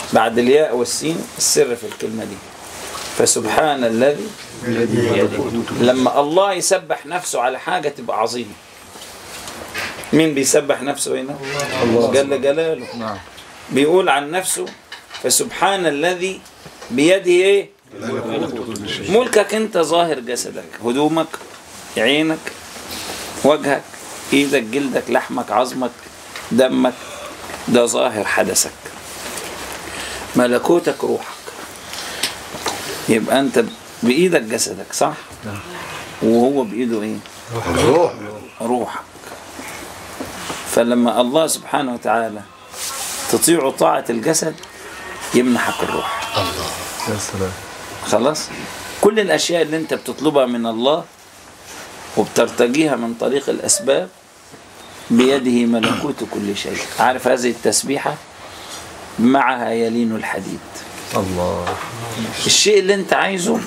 بعد الياء والسين السر في الكلمة دي فسبحان الذي لما الله يسبح نفسه على حاجة تبقى عظيمة مين بيسبح نفسه هنا الله جل جلاله نعم بيقول عن نفسه فسبحان الذي بيده ايه ملكك انت ظاهر جسدك هدومك عينك وجهك ايدك جلدك لحمك عظمك دمك ده ظاهر حدثك ملكوتك روحك يبقى انت بايدك جسدك صح وهو بايده ايه الروح روحك فلما الله سبحانه وتعالى تطيع طاعة الجسد يمنحك الروح يا سلام خلاص كل الأشياء اللي أنت بتطلبها من الله وبترتجيها من طريق الأسباب بيده ملكوت كل شيء عارف هذه التسبيحة معها يلين الحديد الله الشيء اللي انت عايزه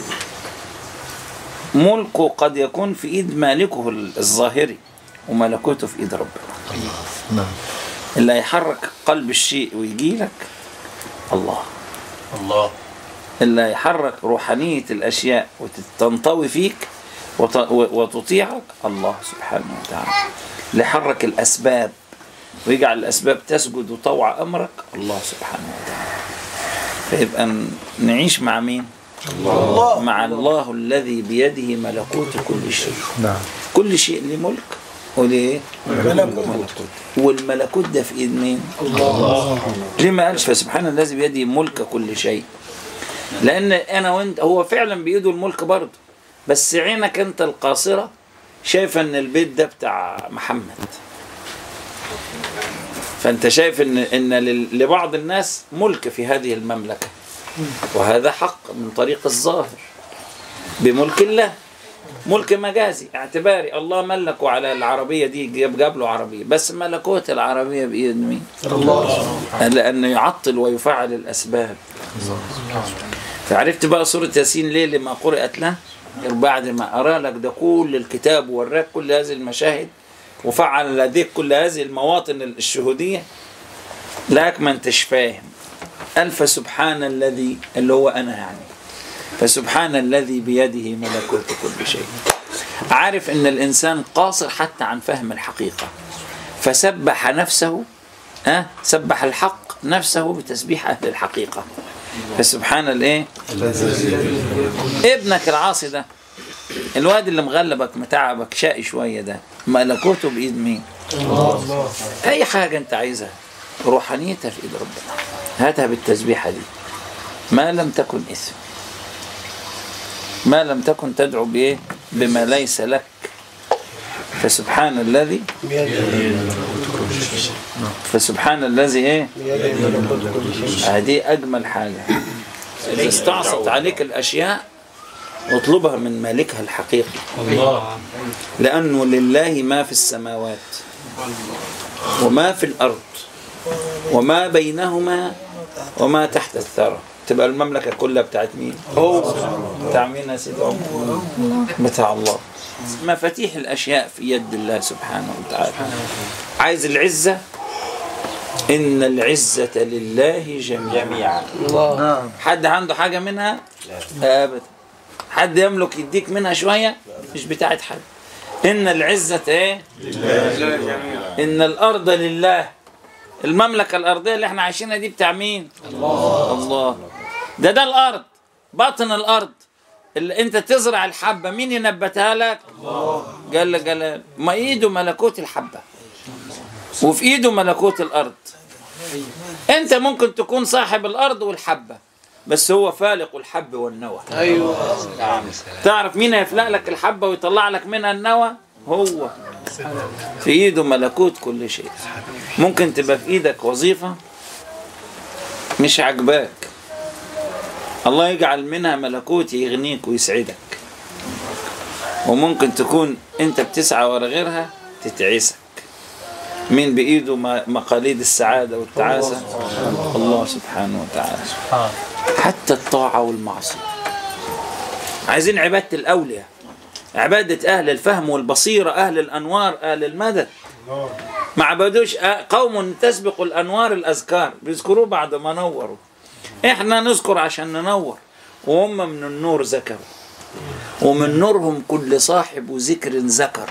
ملكه قد يكون في ايد مالكه الظاهري وملكوته في ايد ربنا نعم اللي هيحرك قلب الشيء ويجي لك الله الله اللي هيحرك روحانية الأشياء وتنطوي فيك وت- وتطيعك الله سبحانه وتعالى اللي يحرك الأسباب ويجعل الأسباب تسجد وطوع أمرك الله سبحانه وتعالى فيبقى ن- نعيش مع مين؟ الله مع الله الذي بيده ملكوت كل شيء نعم كل شيء له ملك وليه؟ ملكوت والملكوت ده في ايد مين؟ الله ليه ما قالش فسبحان الذي بيده ملك كل شيء لان انا وانت هو فعلا بايده الملك برضه بس عينك انت القاصره شايفه ان البيت ده بتاع محمد فانت شايف ان ان لل- لبعض الناس ملك في هذه المملكه وهذا حق من طريق الظاهر بملك الله ملك مجازي اعتباري الله ملكه على العربية دي جاب, جاب له عربية بس ملكوت العربية بإيد مين الله لأنه يعطل ويفعل الأسباب فعرفت بقى سورة ياسين ليه لما قرأت له غير بعد ما أرى لك ده كل الكتاب ووراك كل هذه المشاهد وفعل لديك كل هذه المواطن الشهودية لك ما انتش فاهم ألف سبحان الذي اللي هو أنا يعني فسبحان الذي بيده ملكوت كل شيء عارف ان الانسان قاصر حتى عن فهم الحقيقه فسبح نفسه أه؟ سبح الحق نفسه بتسبيح اهل الحقيقه فسبحان الايه ابنك العاصي ده الواد اللي مغلبك متعبك شقي شويه ده ملكوته بايد مين اي حاجه انت عايزها روحانيتها في ايد ربنا هاتها بالتسبيحه دي ما لم تكن اثم ما لم تكن تدعو بايه بما ليس لك فسبحان الذي فسبحان الذي ايه هذه اجمل حاجه اذا استعصت عليك الاشياء اطلبها من مالكها الحقيقي الله لانه لله ما في السماوات وما في الارض وما بينهما وما تحت الثرى تبقى المملكه كلها بتاعت مين هو بتاع مين يا سيدي عمر بتاع الله مفاتيح الاشياء في يد الله سبحانه وتعالى عايز العزه ان العزه لله جميعا نعم حد عنده حاجه منها ابدا حد يملك يديك منها شويه مش بتاعت حد ان العزه ايه ان الارض لله المملكه الارضيه اللي احنا عايشينها دي بتاع مين الله الله ده ده الارض باطن الارض اللي انت تزرع الحبه مين ينبتها لك الله جل جلال ما ايده ملكوت الحبه وفي ايده ملكوت الارض انت ممكن تكون صاحب الارض والحبه بس هو فالق الحب والنوى ايوه تعرف مين هيفلق لك الحبه ويطلع لك منها النوى هو في ايده ملكوت كل شيء ممكن تبقى في ايدك وظيفه مش عجباك الله يجعل منها ملكوت يغنيك ويسعدك وممكن تكون انت بتسعى ورا غيرها تتعسك مين بإيده م- مقاليد السعادة والتعاسة الله سبحانه وتعالى حتى الطاعة والمعصية عايزين عبادة الأولياء عبادة أهل الفهم والبصيرة أهل الأنوار أهل المدد ما عبدوش آه، قوم تسبق الانوار الاذكار بيذكروه بعد ما نوروا احنا نذكر عشان ننور وهم من النور ذكروا ومن نورهم كل صاحب ذكر ذكر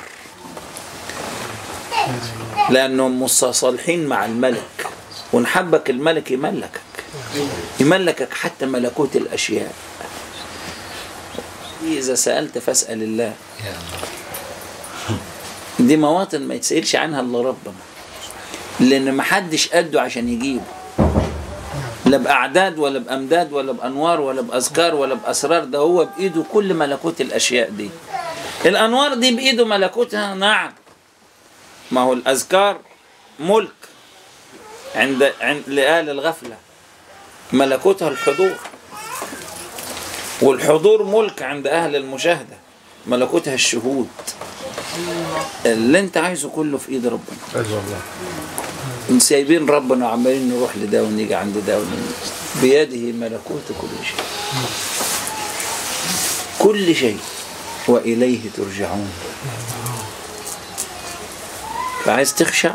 لانهم متصالحين مع الملك ونحبك الملك يملكك يملكك حتى ملكوت الاشياء اذا سالت فاسال الله دي مواطن ما يتسالش عنها الا ربنا لان ما حدش قده عشان يجيبه لا باعداد ولا بامداد ولا بانوار ولا باذكار ولا باسرار ده هو بايده كل ملكوت الاشياء دي الانوار دي بايده ملكوتها نعم ما هو الاذكار ملك عند عند لآل الغفله ملكوتها الحضور والحضور ملك عند اهل المشاهده ملكوتها الشهود اللي انت عايزه كله في ايد ربنا سايبين ربنا وعمالين نروح لده ونيجي عند ده ونيجي. بيده ملكوت كل شيء كل شيء وإليه ترجعون فعايز تخشع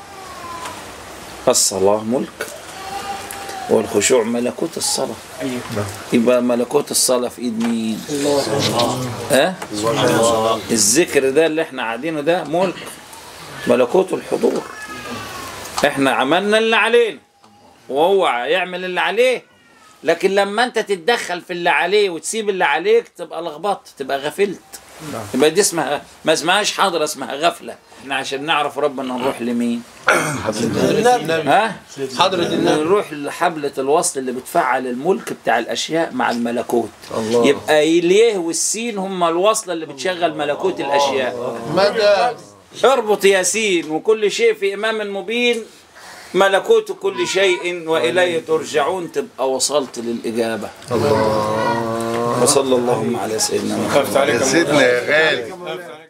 الصلاة ملك والخشوع ملكوت الصلاة يبقى ملكوت الصلاة في ايد مين؟ ها؟ الذكر ده اللي احنا قاعدينه ده ملك ملكوت الحضور احنا عملنا اللي علينا وهو يعمل اللي عليه لكن لما انت تتدخل في اللي عليه وتسيب اللي عليك تبقى لخبطت تبقى غفلت يبقى دي اسمها ما اسمهاش حاضرة اسمها غفلة احنا عشان نعرف ربنا نروح لمين ها حضرة النبي نروح لحبلة الوصل اللي بتفعل الملك بتاع الأشياء مع الملكوت الله. يبقى اليه والسين هم الوصلة اللي بتشغل ملكوت الأشياء مدى اربط ياسين وكل شيء في إمام مبين ملكوت كل شيء وإليه ترجعون تبقى وصلت للإجابة الله وصلى اللهم على سيدنا محمد يا سيدنا يا غالي